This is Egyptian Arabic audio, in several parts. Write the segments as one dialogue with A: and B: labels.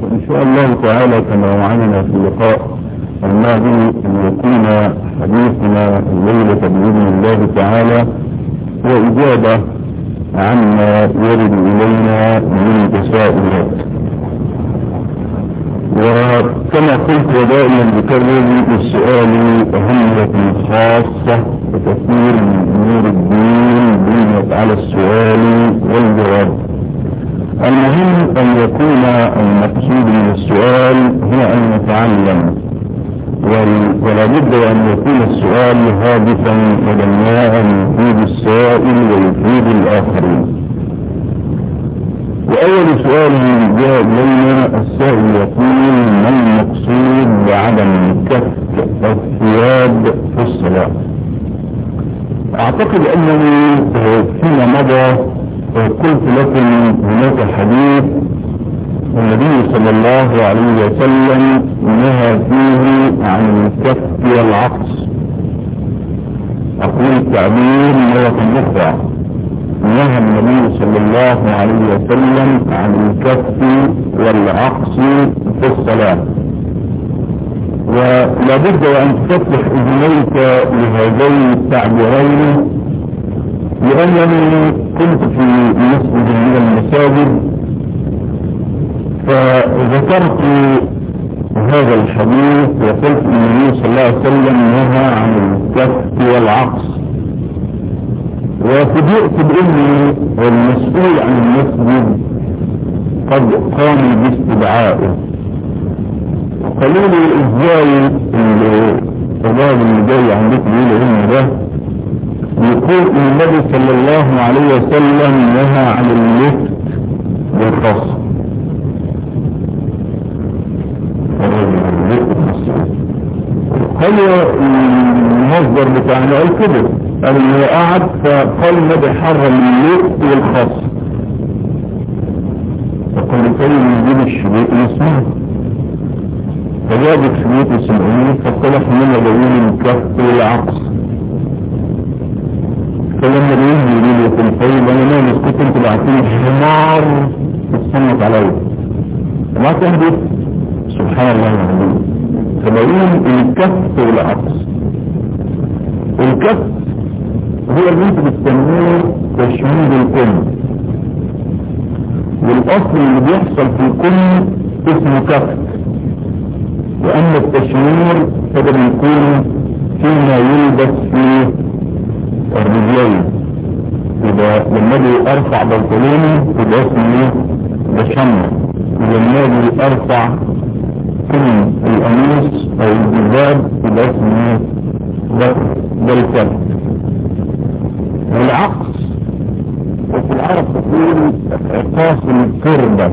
A: إن شاء الله تعالى كما وعدنا في اللقاء الماضي أن يكون حديثنا الليلة بإذن الله تعالى هو إجابة عما يرد إلينا من تساؤلات وكما قلت ودائما بكرر السؤال أهمية خاصة وكثير من أمور الدين بنيت على السؤال والجواب المهم أن يكون المقصود من السؤال هو أن نتعلم ولا بد أن يكون السؤال هادفا ودماء يفيد السائل ويفيد الآخرين وأول سؤال جاء إلينا السائل يقول ما المقصود بعدم كف الثياب في الصلاة أعتقد أنني فيما مضى قلت لكم هناك حديث النبي صلى الله عليه وسلم نهى فيه عن الكف والعطس أقول التعبير مرة أخرى نهى النبي صلى الله عليه وسلم عن الكف والعطس في الصلاة ولا بد أن تفتح أذنيك لهذين التعبيرين لأنني كنت في مسجد من المساجد فذكرت هذا الحديث وقلت ان النبي صلى الله عليه وسلم نهى عن الكف والعقص وفوجئت باني المسؤول عن المسجد قد قام باستدعائه وقالوا لي ازاي الراجل اللي جاي عندكم يقول هنا ده يقول ان النبي صلى الله عليه وسلم نهى عن اللفت والخصم قال المصدر بتاعنا قال كده قال انه قعد فقال النبي حرم اللفت والخصم فقال طيب نجيب الشريط نسمعه فجاب الشريط يسمعوني فاصطلح منه جايين الكف والعقص فلما بيجي يقول لي يقول طيب انا ما مسكت انتوا بعتوني حمار تصنت عليا ما كان بيت سبحان الله العظيم فبقول الكف والعطس الكف هو اللي انت بتسميه تشميد الكم والاصل اللي بيحصل في الكم اسمه كف واما التشمير فده بيكون فيما يلبس في الرجلين إذا لما اجي ارفع بنطلوني يبقى اسمه بشمر ولما اجي ارفع كل القميص او الجباب يبقى اسمه ده الكف والعقص وفي العرب تقول عقاص الكربة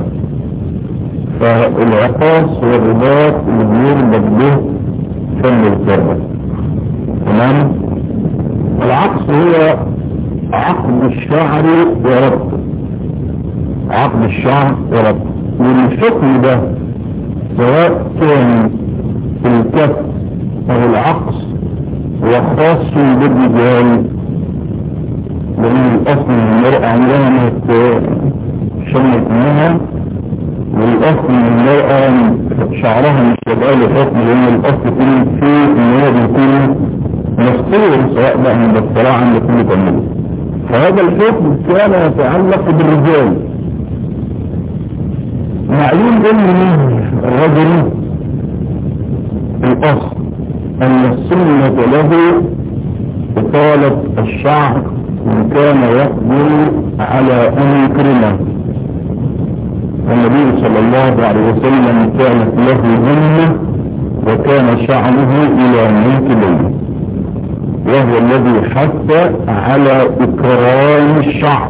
A: فالعقاص هو الرباط اللي بيربط به فم الكربة تمام العقص هو عقد الشعر وربطه عقد الشعر وربطه والشكل ده سواء كان في الكف او العقص هو خاص بالرجال لان الاصل من المرأة عندها ما شمت منها والاصل من المرأة شعرها مش يبقى له حكم لان الاصل فيه فيه ان هو بيكون مستور سواء بقى من الصلاة عند كل تمام فهذا الحكم كان يتعلق بالرجال معلوم ان الرجل الاصل ان السنة له اطالة الشعر ان كان يقدر على ان يكرمه النبي صلى الله عليه وسلم كانت له ذمة وكان شعره الى منكبيه وهو الذي حث على اكرام الشعر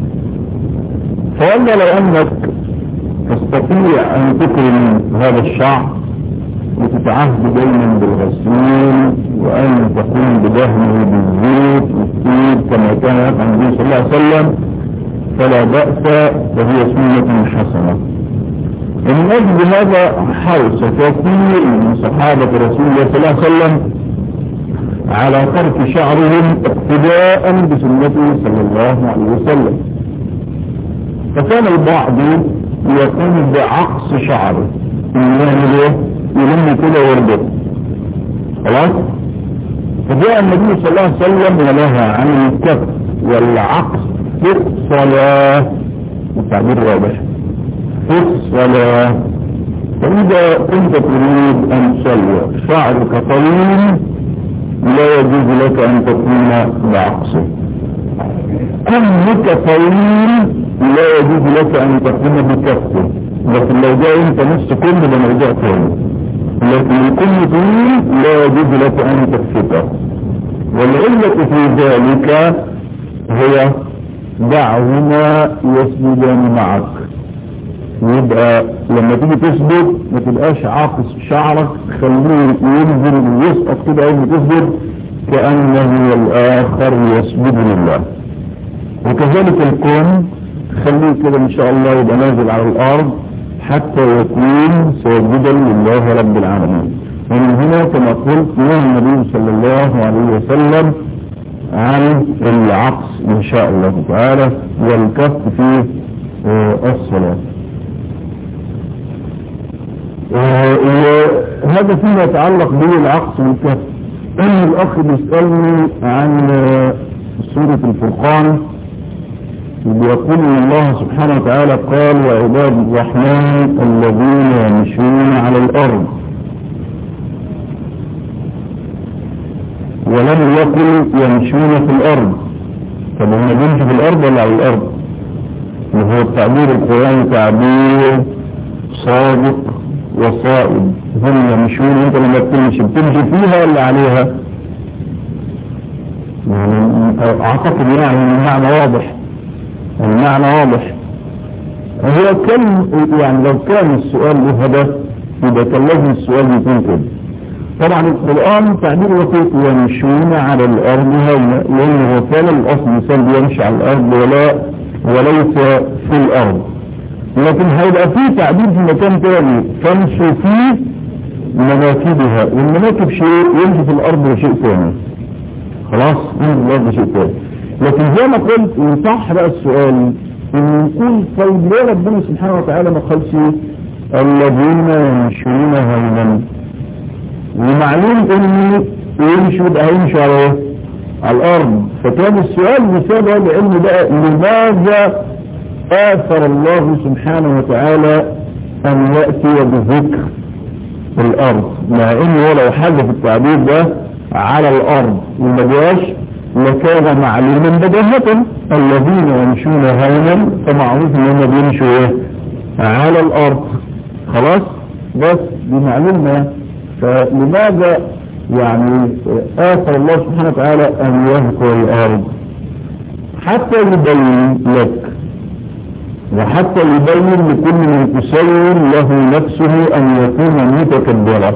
A: فقال لو انك تستطيع ان تكرم هذا الشعر وتتعهد دايما بالغسيل وان تقوم بدهنه بالزيت والطيب كما كان يفعل النبي صلى الله عليه وسلم فلا بأس وهي سنة حسنة ومن اجل هذا حرص كثير من صحابة رسول الله صلى الله عليه وسلم على ترك شعرهم اقتداء بسنته صلى الله عليه وسلم فكان البعض يقوم بعقص شعره يعمل ايه يلم كده ويربط خلاص فجاء النبي صلى الله عليه وسلم ونهى عن الكف والعقص في الصلاة التعبير واضح في الصلاة فإذا كنت تريد أن تصلي شعرك طويل لا يجوز لك أن تكون بعقصه كلك طويل لا يجوز لك أن تكون بكفه لكن لو جاء انت نص كل ده موضوع ثاني لكن الكل طويل لا يجوز لك أن تكفته والعلة في ذلك هي دعهما يسجدان معك يبقى لما تيجي تسجد ما تبقاش عاقص شعرك خليه ينزل ويسقط كده اول ما تسجد كأنه الآخر يسجد لله وكذلك الكون خليه كده ان شاء الله يبقى نازل على الارض حتى يكون ساجدا لله رب العالمين ومن هنا كما قلت نهى النبي صلى الله عليه وسلم عن العقص ان شاء الله تعالى والكف في الصلاه وهذا فيما يتعلق بالعقص والكف ان الاخ بيسألني عن سورة الفرقان بيقول الله سبحانه وتعالى قال وعباد الرحمن الذين يمشون على الارض ولم يقل يمشون في الارض طب هم بيمشوا في الارض ولا على الارض وهو التعبير القرآني تعبير صادق وصائب هم يمشون انت لما بتمشي بتمشي فيها ولا عليها يعني اعتقد يعني المعنى واضح المعنى واضح هو كان يعني لو كان السؤال له هدف يبقى كان لازم السؤال يكون كده طبعا القرآن تعبير وثيق يمشون على الأرض هونا لأنه هو كان الأصل الإنسان بيمشي على الأرض ولا وليس في الأرض لكن هيبقى في تعبير في مكان تاني تمشي في مناكبها والمناكب شيء يمشي في الأرض شيء ثاني خلاص يمشي في الأرض شيء ثاني لكن زي ما قلت يصح بقى السؤال ان يكون طيب ليه ربنا سبحانه وتعالى ما قالش الذين يمشون هونا ومعلوم ان يمشوا يبقى هيمشوا على ايه؟ على الارض فكان السؤال بسبب العلم بقى لماذا آثر الله سبحانه وتعالى أن يأتي بذكر الأرض مع إنه لو حذف التعبير ده على الأرض وما جاش لكان معلوما بداهة الذين يمشون هونا فمعروف انهم بيمشوا ايه على الارض خلاص بس بمعلومة فلماذا يعني آثر الله سبحانه وتعالى ان يذكر الارض حتى يبين لك وحتى يبين لكل متسول له نفسه ان يكون متكبرا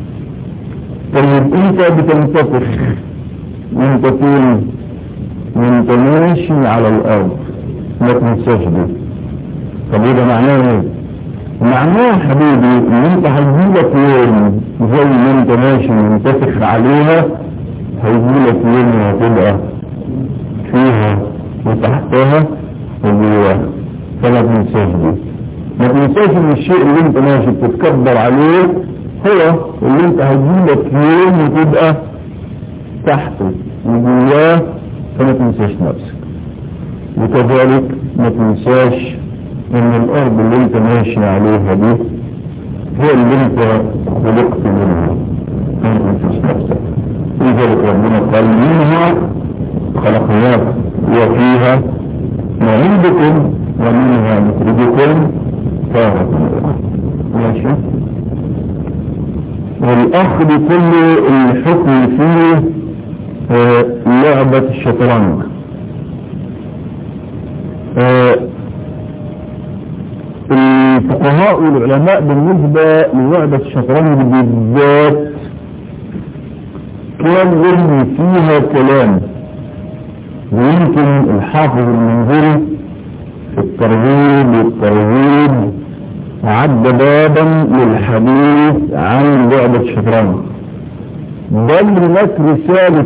A: طيب انت بتنتفخ وانت فين وانت ماشي على الارض ما تنساش دي طب ايه ده معناه ايه معناه يا حبيبي ان انت هيجيلك يوم زي ما انت ماشي منتفخ عليها هيجيلك يوم هتبقى فيها وتحتها وجواها فما تنساش دي ما تنساش ان الشيء اللي انت ماشي بتتكبر عليه هو اللي انت هيجيلك يوم وتبقى تحته وجواه فما تنساش نفسك وكذلك ما تنساش ان الارض اللي انت ماشي عليها دي هي اللي انت خلقت منها فما تنساش نفسك لذلك ربنا قال منها خلقناك وفيها نعيدكم ومنها نخرجكم تارة أخرى ماشي والاخ بكل الحكم فيه آه لعبة الشطرنج آه الفقهاء والعلماء بالنسبة للعبة الشطرنج بالذات كان يرمي فيها كلام ويمكن الحافظ المنذري في الترغيب والترهيب عد بابا للحديث عن لعبة الشطرنج بل هناك رسالة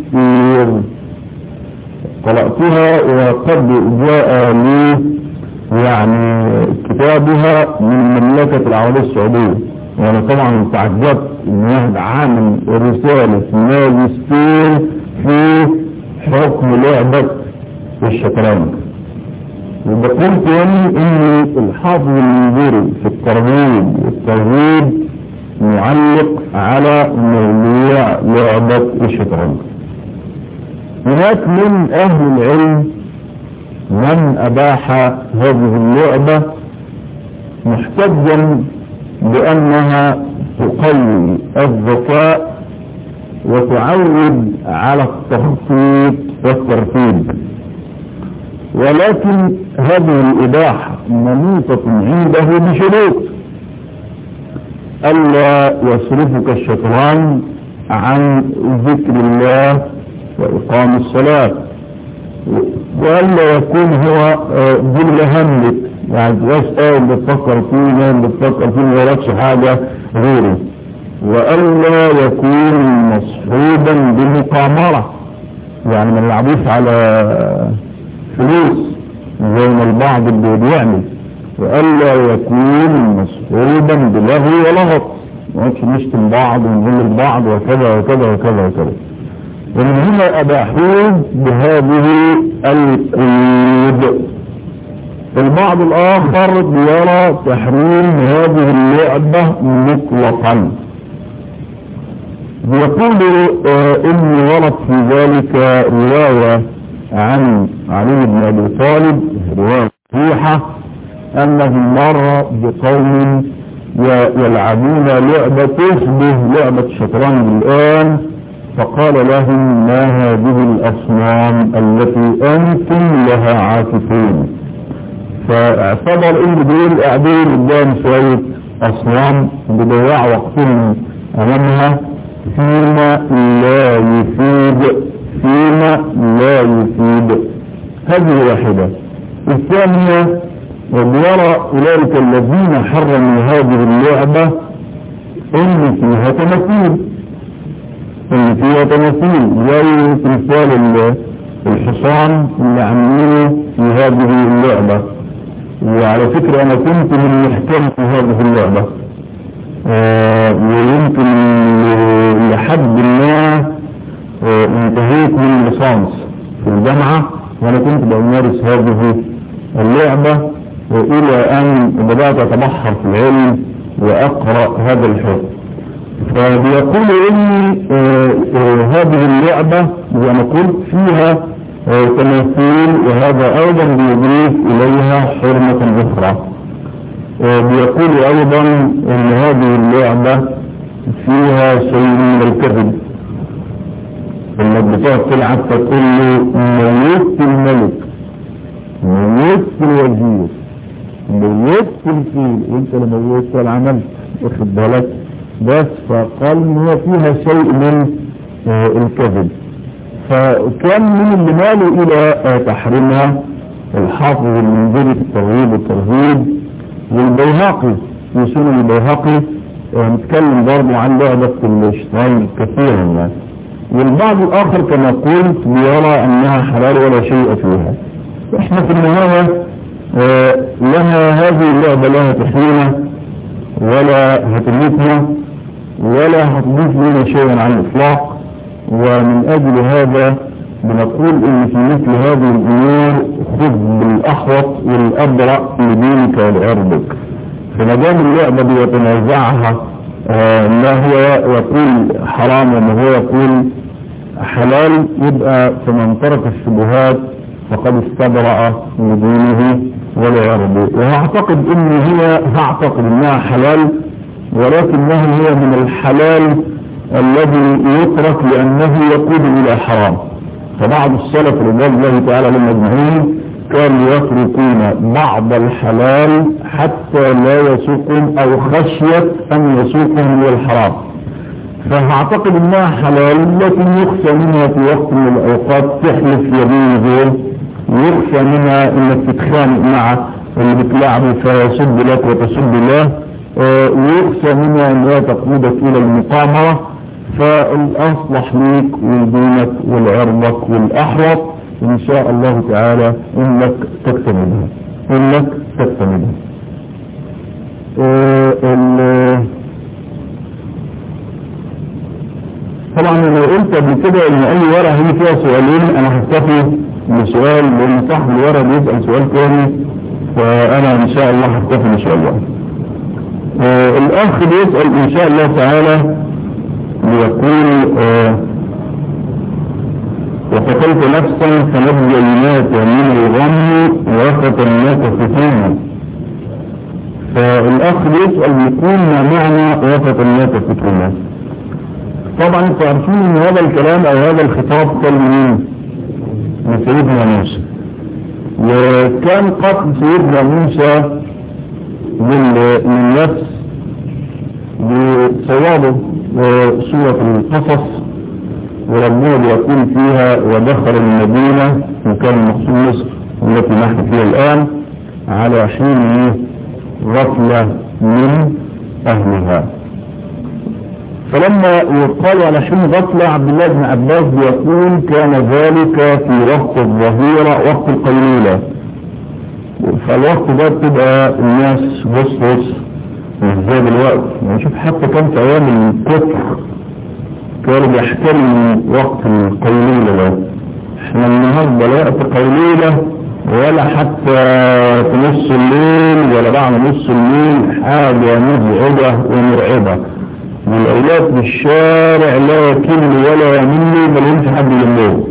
A: ماجستير قرأتها وقد جاء لي يعني كتابها من المملكة العربية السعودية وانا طبعا تعجبت ان واحد عامل رسالة ماجستير في حكم لعبة الشطرنج وبقول تاني ان الحافظ المنذري في الترغيب والترغيب معلق على موضوع لعبة الشطرنج هناك من اهل العلم من اباح هذه اللعبة محتجا بانها تقوي الذكاء وتعود على التخطيط والترتيب ولكن هذه الإباحة منوطة عنده بشروط ألا يصرفك الشطران عن ذكر الله وإقام الصلاة وألا يكون هو ذل همك يعني تسأل بتفكر فيه بتفكر فيه ما يراكش حاجة غيره وألا يكون مصحوبا بمقامرة يعني ما نلعبوش على فلوس زي ما البعض اللي بيعمل وألا يكون مصحوبا بلهو ولغط ما نقعدش نشتم بعض ونقول البعض وكذا وكذا وكذا وكذا ومن هنا أباحوه بهذه القيود البعض الآخر يرى تحريم هذه اللعبة مطلقا يقول آه إن ورد في ذلك رواية عن علي بن أبي طالب رواية صحيحة أنه مر بقوم يلعبون لعبة تشبه لعبة الشطرنج الآن فقال لهم ما هذه الأصنام التي أنتم لها عاكفون فاعتبر إن دول قاعدين قدام شوية أصنام بيضيعوا وقتهم أمامها فيما لا يفيد فيما لا يفيد هذه واحدة الثانية ويرى أولئك الذين حرموا هذه اللعبة إن فيها تمثيل إن فيها تمثيل زي تمثال الحصان اللي عاملينه في هذه اللعبة وعلى فكرة أنا كنت من محكمة هذه اللعبة آه ويمكن لحد ما آه انتهيت من ليسانس في الجامعة وأنا كنت بمارس هذه اللعبة إلى أن بدأت أتبحر في العلم وأقرأ هذا الحكم فبيقول إن آه هذه اللعبة زي ما قلت فيها تماثيل وهذا أيضا بيضيف إليها حرمة أخرى بيقول أيضا أن هذه اللعبة فيها شيء من الكذب انك بتقعد تلعب فتقول له ميت الملك ميت الوزير ميت الفيل وانت اللي موت ولا عملت واخد بالك بس فقال ان هو فيها شيء من آه الكذب فكان من اللي مالوا الى تحريمها الحافظ المنذري في الترغيب والترهيب والبيهقي في سنن البيهقي نتكلم برضه عن لعبة الشطرنج كثيرا يعني والبعض الاخر كما قلت يرى انها حلال ولا شيء فيها احنا في النهاية اه لها هذه اللعبة لها تحريمة ولا هتميتنا ولا هتضيف لنا شيئا عن الاطلاق ومن اجل هذا بنقول ان في مثل هذه الامور خذ بالاحوط والابرأ لدينك ولعرضك فما دام اللعبة دي يتنازعها آه ما هو يقول حرام وما هو يقول حلال يبقى فمن ترك الشبهات فقد استبرأ لدينه ولعرضه وهعتقد ان هي هعتقد انها حلال ولكنه هي من الحلال الذي يترك لانه يقود الى حرام فبعض السلف رضوان الله تعالى لهم اجمعين كانوا يتركون بعض الحلال حتى لا يسوقهم او خشية ان يسوقهم الى الحرام فاعتقد انها حلال لكن يخشى منها في وقت من الاوقات تحلف يمين زول يخشى منها انك تتخانق مع اللي بتلعبه فيسب لك وتسب له ويخشى منها انها تقودك الى المقامرة فالاصلح ليك ولدينك ولعرضك والاحوط ان شاء الله تعالى انك تكتملها انك تجتنبها آه، ال- طبعا انا قلت قبل كده ان اي ورقه هيجي فيها سؤالين انا هكتفي بسؤال لان صاحب الورقه بيسال سؤال تاني فانا ان شاء الله هكتفي بسؤال واحد آه، الاخ بيسال ان شاء الله تعالى بيقول آه، وقتلت نفسا فنبذ الموت من الغم وفتناك فتنه فالاخ بيسال بيقول ما معنى وفتناك فتنه طبعا انتوا عارفين ان هذا الكلام او هذا الخطاب كان منين؟ من سيدنا موسى وكان قتل سيدنا موسى لل- للنفس بصوابه سورة القصص وربنا بيقول فيها ودخل المدينة وكان مقصود مصر التي نحن فيها الآن على حين غفلة من أهلها فلما يقال على حين غفلة عبد الله بن عباس بيقول كان ذلك في وقت الظهيرة وقت القيلولة فالوقت ده بتبقى الناس بص بص مش زي دلوقتي يعني شوف حتى كان في ايام الكفر كانوا بيحترموا وقت القيلولة ده احنا النهارده لا وقت قيلولة ولا حتى في نص الليل ولا بعد نص الليل حاجة مزعجة ومرعبة والأولاد في الشارع لا يكل ولا يمل بل يمشي حد جنبهم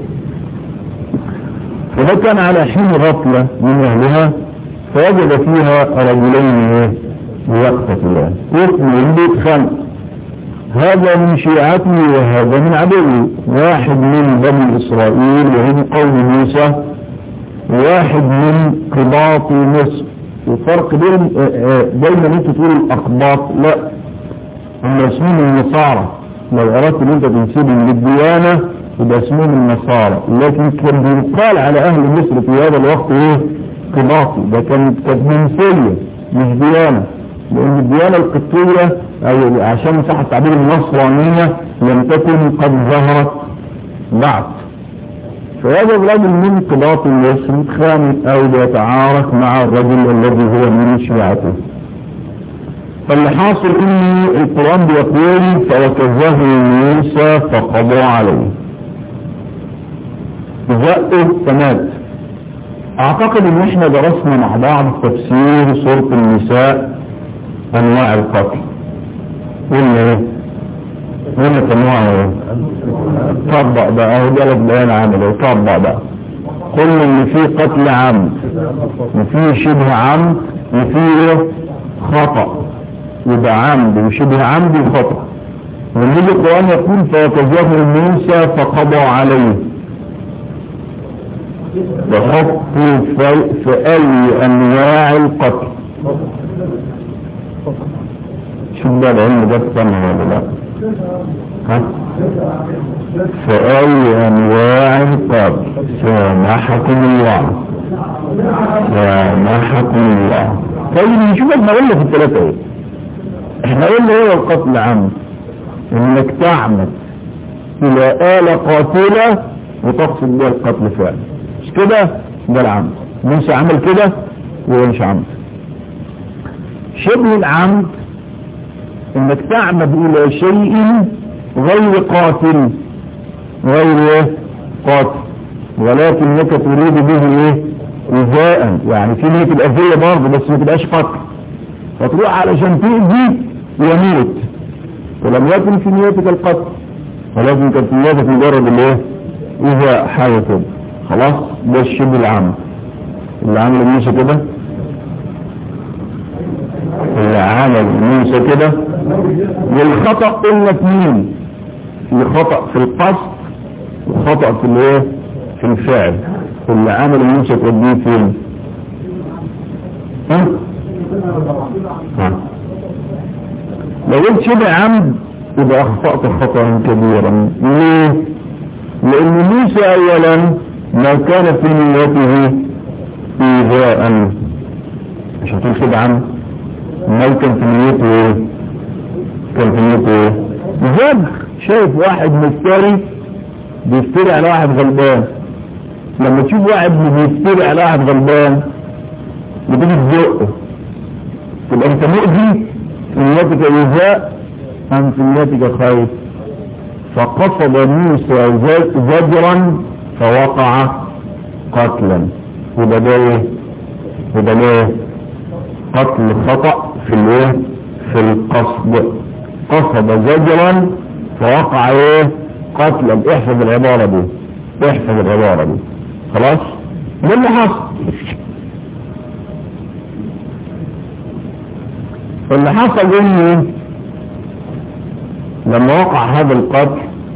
A: فده كان على حين غفلة من أهلها فوجد فيها رجلين يقتتلان يقتل بيت خلق هذا من شيعته وهذا من عدوه واحد من بني إسرائيل وهم قوم موسى واحد من قباط مصر الفرق بين دايما انت تقول الأقباط لا هم اسمهم النصارى لو أردت ان انت تنسبهم للديانة يبقى اسمهم النصارى لكن كان بيقال على أهل مصر في هذا الوقت ايه قباطي ده كانت كانت جنسية مش ديانة لأن الديانة القبطية أو عشان صح التعبير النصرانية لم تكن قد ظهرت بعد فهذا الرجل من قباط مصر متخانق أو بيتعارك مع الرجل الذي هو من شيعته فاللي حاصل ان القرآن بيقول فوكزه موسى فقضى عليه زقه فمات اعتقد ان احنا درسنا مع بعض تفسير سورة النساء انواع القتل قلنا ايه قلنا انواع ايه طبق بقى اهو جالك بيان عامل ايه طبق بقى قلنا ان في قتل عمد وفي شبه عمد وفي ايه خطأ يبقى عمد وشبه عمد وخطأ والنبي القرآن يقول فوكزه موسى فقضى عليه بحط في, في أي أنواع القتل شوف ده العلم ده سمع ولا لا ها في أي أنواع القتل سامحكم الله سامحكم الله طيب نشوف احنا قلنا في الثلاثة ايه احنا قلنا ايه القتل عمد انك تعمد الى آلة قاتلة وتقصد بها القتل فعلا مش كده ده العمد موسى عمل كده وهو مش عمد شبه العمد انك تعمد الى شيء غير قاتل غير ايه قاتل ولكنك تريد به ايه إزاء يعني في نية الأذية برضه بس ما تبقاش قتل فتروح علشان تأذي يموت ولم يكن في نيتك القتل ولكن كانت نيتك مجرد الايه إذا حاجة كده خلاص ده الشبه العام اللي عمل موسى كده اللي عمل موسى كده والخطأ قلنا اثنين في خطأ في القصد وخطأ في الايه في الفعل اللي عمل موسى توديه فين ها ها لو قلت شبه عمد يبقى اخطأت خطأ كبيرا ليه لان موسى اولا ما كان في نيته ايذاء مش هتقول شبه عمد ما كان في نيته ايه كان في نيته ايه زبر شايف واحد مفتري بيفتري على واحد غلبان لما تشوف واحد بيفتري على واحد غلبان بتيجي تزقه تبقى انت مؤذي في نيتك ايذاء ام في نيتك خير فقصد موسى زجرا فوقع قتلا وده ده ايه وده ليه قتل خطأ في الايه في القصد قصد زجرا فوقع ايه قتلا احفظ العبارة دي احفظ العبارة دي خلاص ده اللي حصل اللي حصل انه لما وقع هذا القتل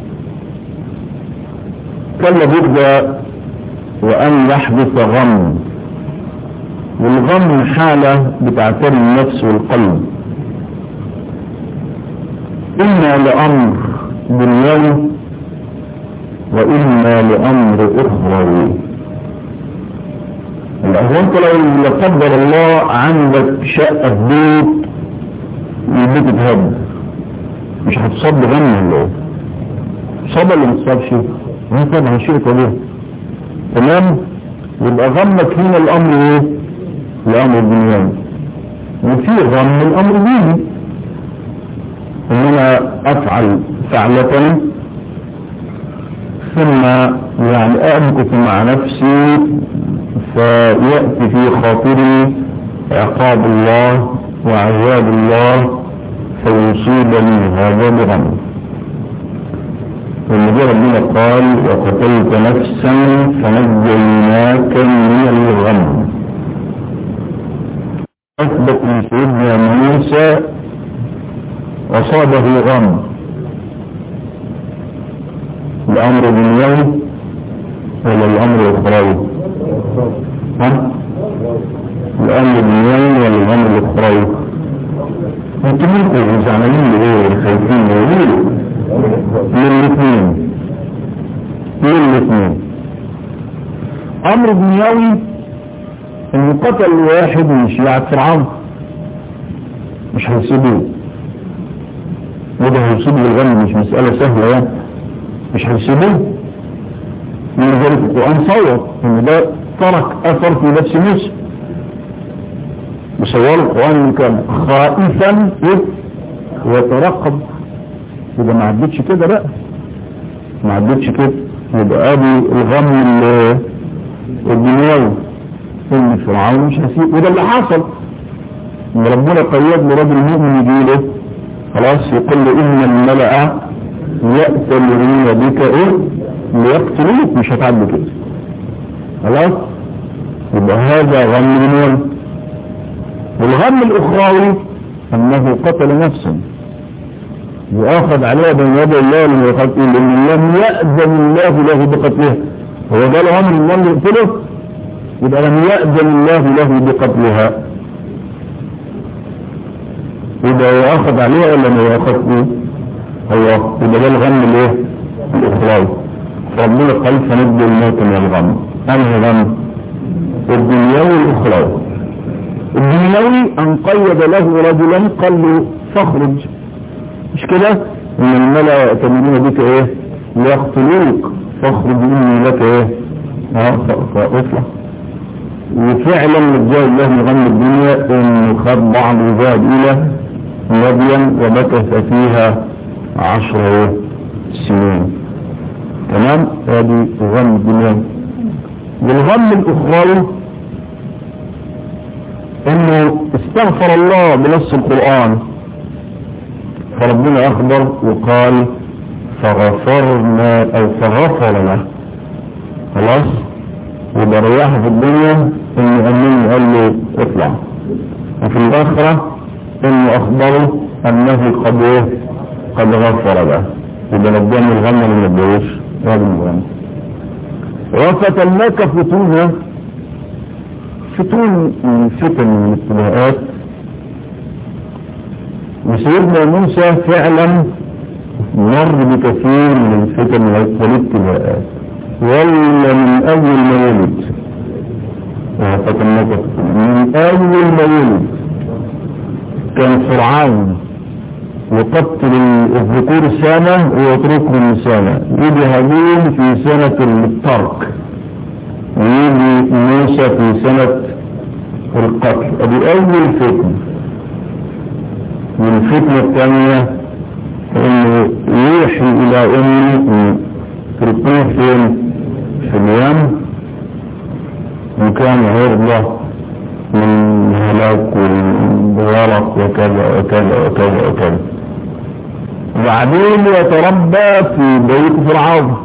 A: كان لابد وان يحدث غم والغم حالة بتعتري النفس والقلب إما لأمر دنيوي وإما لأمر أخروي الأهو أنت لو لا قدر الله عندك شقة في بيت البيت اتهد مش هتصاب غم ولا ايه؟ صاب ولا ما تصابش؟ ما طبعا شيء طبيعي تمام؟ يبقى غمك هنا الأمر ايه؟ الأمر الدنيوي وفي غم الأمر ديني ان انا افعل فعلة ثم يعني امكث مع نفسي فيأتي في خاطري عقاب الله وعذاب الله فيصيبني هذا بغم والنبي ربنا قال وقتلت نفسا فنجيناك من الغم اثبت من سيدنا موسى أصابه غم الأمر دنيوي ولا الأمر الأخروي ها؟ الأمر دنيوي ولا الأمر الأخروي انتم ممكن زعلانين ليه خايفين ليه من الاثنين من الاثنين أمر دنيوي إن قتل واحد من شيعة فرعون مش هيسيبوه وده هيصيب بالغم مش مسألة سهلة يعني مش هيسيبوه من ذلك القرآن صور ان ده ترك اثر في نفس موسى بصور القرآن كان خائفا ويترقب اذا ما عدتش كده بقى ما عدتش كده يبقى ادي الغم الدنيوي ان فرعون مش هيسيب وده اللي حصل ان ربنا قيد لرجل مؤمن يجي له خلاص يقول له ان الملأ يأتمرون بك ايه ليقتلوك مش هتعدي كده خلاص يبقى هذا غم من والغم الاخروي انه قتل نفسا يؤاخذ عليها بين يدي الله لما يقتل لان لم يأذن الله له بقتلها هو ده الامر ان الله يقتله يبقى لم يأذن الله له بقتلها يبقى يأخذ عليه ولا ما يأخذ فيه هو يبقى ده الغم الايه الاخراج ربنا قال فنبدو الموت من الغم انهي غم الدنيوي الاخراج الدنيوي ان قيد له رجلا قال له فاخرج مش كده ان الملأ يأتمنون بك ايه ليقتلوك فاخرج اني لك ايه اه فاطلع وفعلا نجاه الله من غم الدنيا انه خد بعض وذهب الى مدين ومكث فيها عشر سنين تمام هذه غم الدنيا والغم الاخروي انه استغفر الله بنص القرآن فربنا اخبر وقال فغفرنا او فغفر له خلاص يبقى رياحه في الدنيا انه امين قال له اطلع وفي الاخره انه اخبره انه قد ايه قد غفر له يبقى نجاني الغم اللي ما اتجوزش هذا الغم وفتناك فتونا فتون من فتن من الابتلاءات وسيدنا موسى فعلا مر بكثير من الفتن والابتلاءات ولا من اول ما ولد وفتناك من اول ما ولد كان فرعون يقتل الذكور سنة ويتركهم سنة يجي هابيل في سنة الترك ويجي موسى في سنة القتل ادي اول فتنة والفتنة الثانية انه يوحي الى امه تلقيه فين في اليم وكان عرضة من هلاك والغرق وكذا وكذا وكذا وكذا وبعدين يتربى في بيت فرعون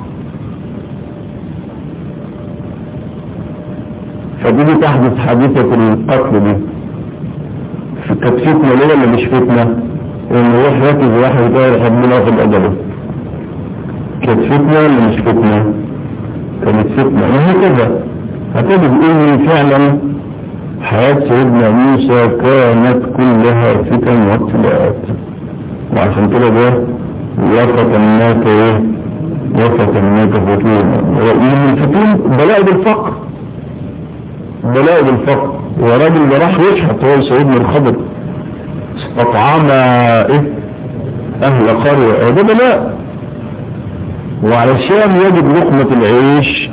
A: فتيجي تحدث حادثة القتل دي كانت فتنة ليه ولا مش فتنة؟ انه يروح يركز واحد يطير ربنا ياخد اجله كانت فتنة ولا مش فتنة؟ كانت فتنة وهي كده هتجد ان فعلا حياة سيدنا موسى كانت كلها فتن وابتلاءات وعشان كده ده وفتناك ايه وفتناك فتونا ومن الفتون بلاء بالفقر بلاء بالفقر وراجل ده راح يشحت هو سيدنا الخضر استطعم ايه اهل قرية ده بلاء وعلشان يجد لقمة العيش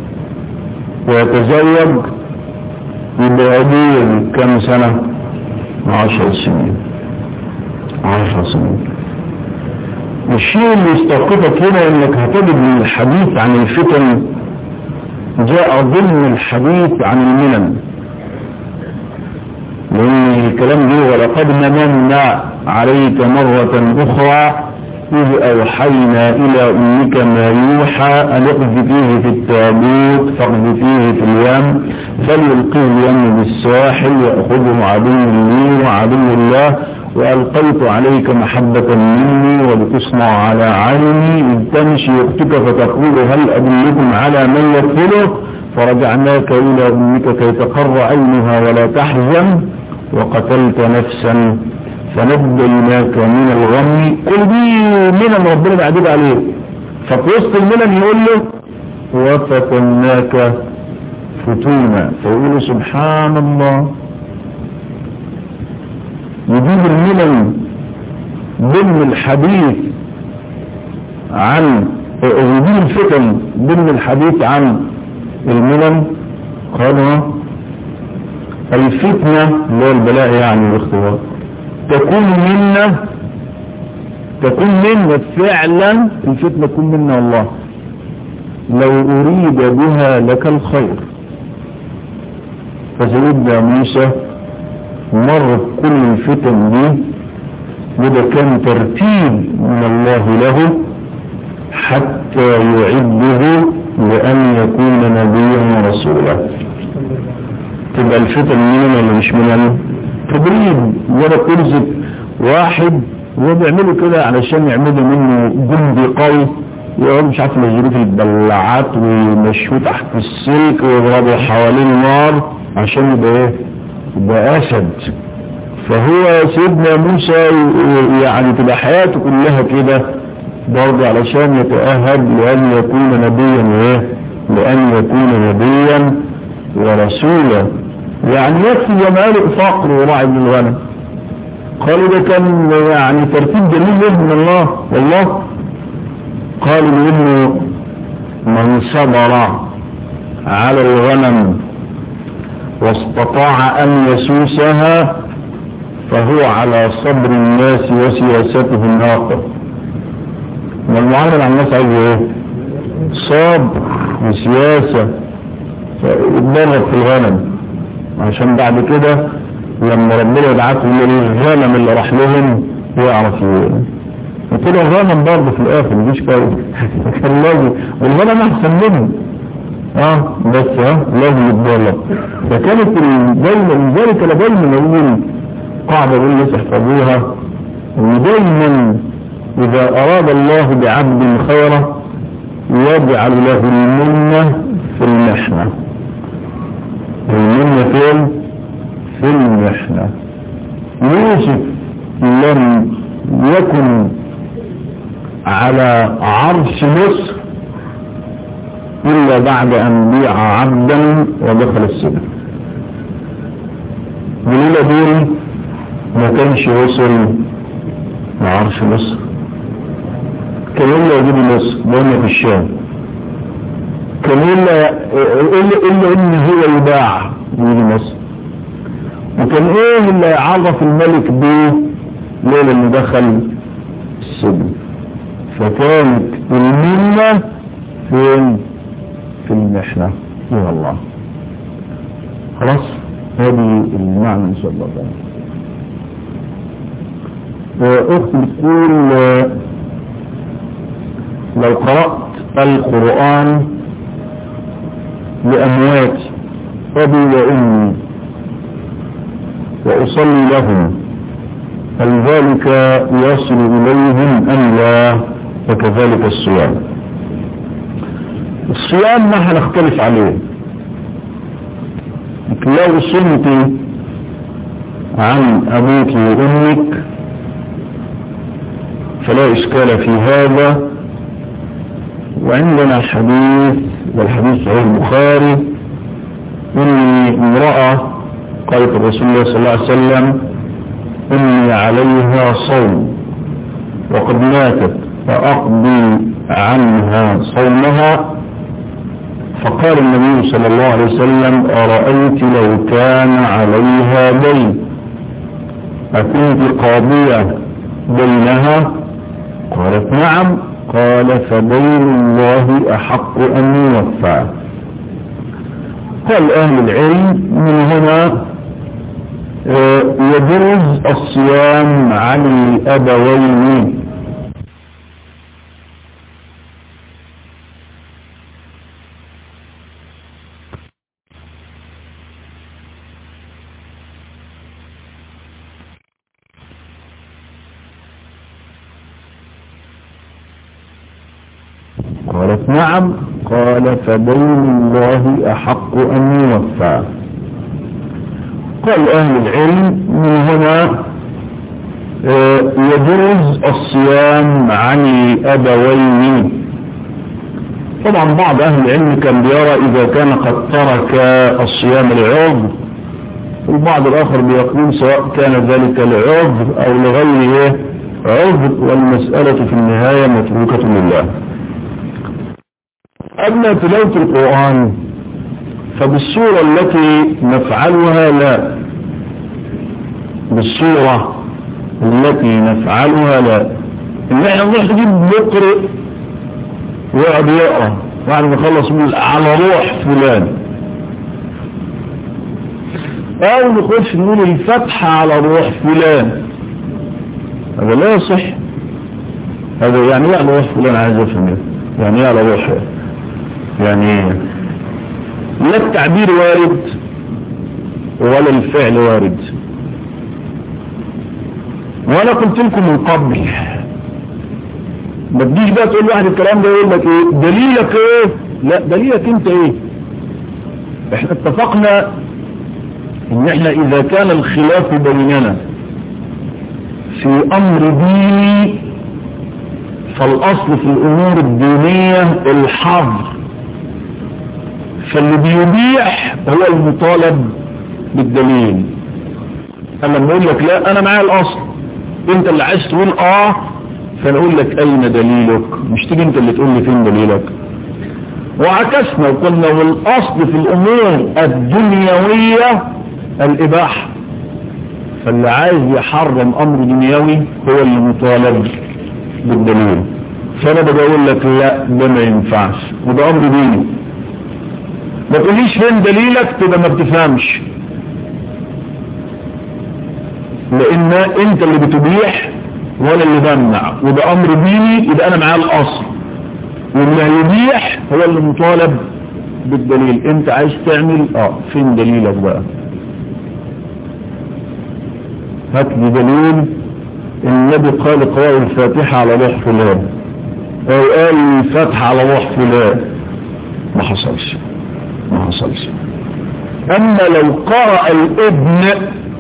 A: ويتزوج يبقى قدير كم سنة عشر سنين عشر سنين الشيء اللي يستوقفك هنا انك هتجد من الحديث عن الفتن جاء ضمن الحديث عن المنن لان الكلام ده ولقد مننا عليك مرة اخرى إذ أوحينا إلى أمك ما يوحى أن اقذفيه في التابوت فاقذفيه في اليم فليلقيه اليم بالساحل يأخذه عدو لي وعدو الله وألقيت عليك محبة مني ولتصنع على عيني إذ تمشي أختك فتقول هل أدلكم على من يكفله فرجعناك إلى أمك كي تقر عينها ولا تحزن وقتلت نفسا فنجيناك من الغم كل دي منن ربنا بعدد عليه ففي وسط المنن يقول له وفتناك فتونا فيقول سبحان الله يجيب المنن ضمن الحديث عن يجيب الفتن ضمن الحديث عن المنن قال الفتنة اللي هو البلاء يعني الاختبار تكون منا تكون منا فعلا الفتنة تكون منا الله لو أريد بها لك الخير فسيدنا موسى مر كل الفتن دي وده كان ترتيب من الله له حتى يعده لأن يكون نبيا ورسولا تبقى الفتن مننا ولا مش مننا تدريب ولا ترزق واحد وبيعملوا كده علشان يعملوا منه جندي قوي يقعدوا مش عارف ينزلوه في البلعات ويمشوه تحت السلك ويضربوا حوالين النار عشان يبقى ايه يبقى اسد فهو سيدنا موسى يعني تبقى حياته كلها كده برضه علشان يتأهب لأن يكون نبيا وايه لأن يكون نبيا ورسولا يعني يكفي جمال فقر وراعي من الغنم قالوا ده كان يعني ترتيب جميل من الله والله قالوا انه من صبر على الغنم واستطاع ان يسوسها فهو على صبر الناس وسياسته الناقة والمعامل عن الناس عايز ايه صبر وسياسة فاتضرب في الغنم عشان بعد كده لما ربنا يبعثهم للغنم اللي راح لهم يعرف وكده الغنم برضه في الاخر مفيش كده كان لازم والغنم احسن منهم اه بس اه لازم يتضرب فكانت دايما ذلك انا دايما اقول قاعده اقول الناس احفظوها ان دايما اذا اراد الله بعبد خيرا يجعل له المنه في المحنه المنة فين في المحنة يوسف لم يكن على عرش مصر إلا بعد أن بيع عبدا ودخل السجن ولولا دول ما كانش وصل لعرش مصر كان إلا يجيب مصر بقولنا في الشام كان إلا إلا إلا إن هو يباع يجي مصر وكان ايه اللي عرف الملك بيه ليلة اللي دخل السجن فكانت المنة فين في المحنة يا الله خلاص هذه المعنى ان شاء الله تعالى اختي بتقول لو قرأت القرآن لأموات أبي وأمي وأصلي لهم هل ذلك يصل إليهم أم لا وكذلك الصيام الصيام ما هنختلف عليه لو صمت عن أبوك وأمك فلا إشكال في هذا وعندنا حديث والحديث صحيح البخاري إني امرأة قالت الرسول الله صلى الله عليه وسلم إني عليها صوم وقد ماتت فأقضي عنها صومها فقال النبي صلى الله عليه وسلم أرأيت لو كان عليها دين أكنت قاضية بينها قالت نعم قال فدين الله أحق أن يوفى قال أهل العلم من هنا يجوز الصيام عن الأبوين قالت نعم قال فدين الله أحق أن يوفى قال أهل العلم من هنا يجوز الصيام عن الأبوين طبعا بعض أهل العلم كان بيرى إذا كان قد ترك الصيام لعذر والبعض الآخر بيقول سواء كان ذلك لعذر أو لغيره عذر والمسألة في النهاية متروكة لله أما تلاوة القرآن فبالصورة التي نفعلها لا بالصورة التي نفعلها لا ان احنا نروح نجيب مقرئ ويقعد يقرا بعد ما يخلص من على روح فلان او نخش نقول الفتحة على روح فلان هذا لا يصح هذا يعني ايه على روح فلان عايز افهم يعني ايه على روح يعني لا التعبير وارد ولا الفعل وارد وانا قلت لكم من قبل ما تجيش بقى تقول واحد الكلام ده يقول لك ايه دليلك ايه لا دليلك انت ايه احنا اتفقنا ان احنا اذا كان الخلاف بيننا في امر ديني فالاصل في الامور الدينية الحظر فاللي بيبيح هو المطالب بالدليل اما لما اقول لك لا انا معايا الاصل انت اللي عايز تقول اه فنقول لك اين دليلك مش تيجي انت اللي تقول لي فين دليلك وعكسنا وقلنا والاصل في الامور الدنيوية الاباحة فاللي عايز يحرم امر دنيوي هو اللي مطالب بالدليل فانا بقول لك لا ده ما ينفعش وده امر ديني ما تقوليش فين دليلك تبقى ما بتفهمش لان انت اللي بتبيح ولا اللي بمنع وده امر ديني يبقى انا معاه الاصل واللي هيبيح هو اللي مطالب بالدليل انت عايز تعمل اه فين دليلك بقى هات لي دليل النبي قال قراءة الفاتحة على روح فلان او قال الفاتحة على روح فلان ما حصلش ما حصلش اما لو قرأ الابن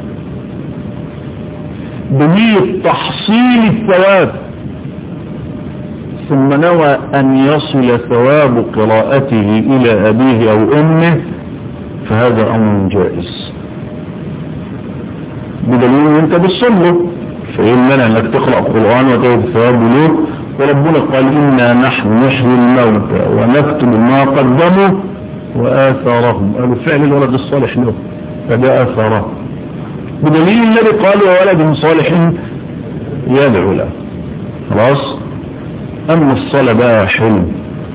A: بنية تحصيل الثواب ثم نوى ان يصل ثواب قراءته الى ابيه او امه فهذا امر جائز بدليل ان انت بتصله فايه المنع انك تقرأ قرآن وتاخد ثواب له وربنا قال انا نحن نحيي الموتى ونكتب ما قدموا واثارهم قالوا فعل الولد الصالح له فده اثاره بدليل النبي قال وولد صالح يدعو له خلاص أما الصلاة بقى حلم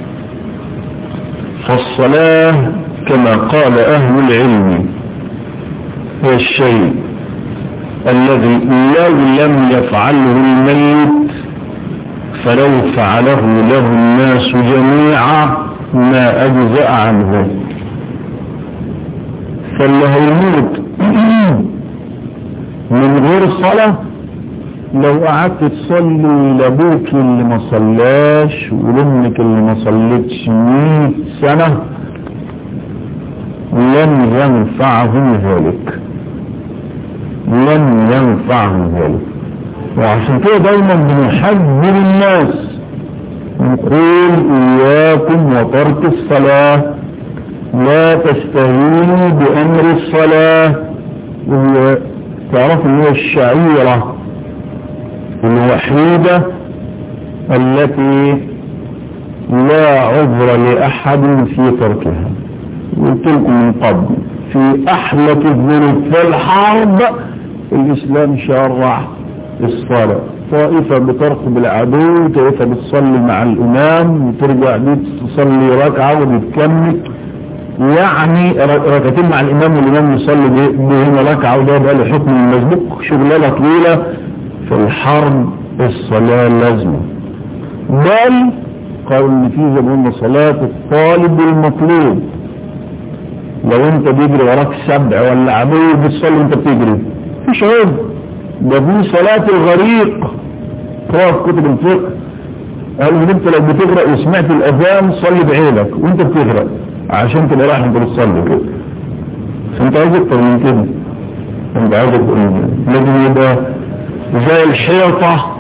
A: فالصلاة كما قال أهل العلم هو الشيء الذي لو لم يفعله الميت فلو فعله له الناس جميعا ما أجزأ عنه فاللي هيموت من غير صلاة لو قعدت تصلي لابوك اللي ما صلاش ولامك اللي ما صلتش 100 سنة لن ينفعهم ذلك لن ينفعهم ذلك وعشان كده دايما بنحذر الناس نقول اياكم وترك الصلاة لا تستهينوا بامر الصلاة وهي تعرف ان هي الشعيرة الوحيدة التي لا عذر لأحد في تركها قلت لكم من قبل في أحلك الذنوب في الحرب الإسلام شرع الصلاة طائفة بترقب العدو طائفة بتصلي مع الإمام وترجع دي تصلي ركعة وبتكمل يعني ركعتين مع الإمام والإمام يصلي بهنا ركعة وده بقى له حكم المسبوق شغلانة طويلة في الحرب الصلاة لازمة بل قالوا ان في زمان صلاة الطالب المطلوب لو انت بيجري وراك سبع ولا عدو بتصلي وانت بتجري مفيش عيب ده في صلاة الغريق قرأ في كتب الفقه قالوا ان انت لو بتغرق وسمعت الاذان صلي بعينك وانت بتغرق عشان تبقى رايح انت بتصلي كده انت عايز اكتر من كده انت عايز اكتر من كده لازم يبقى زي الحيطة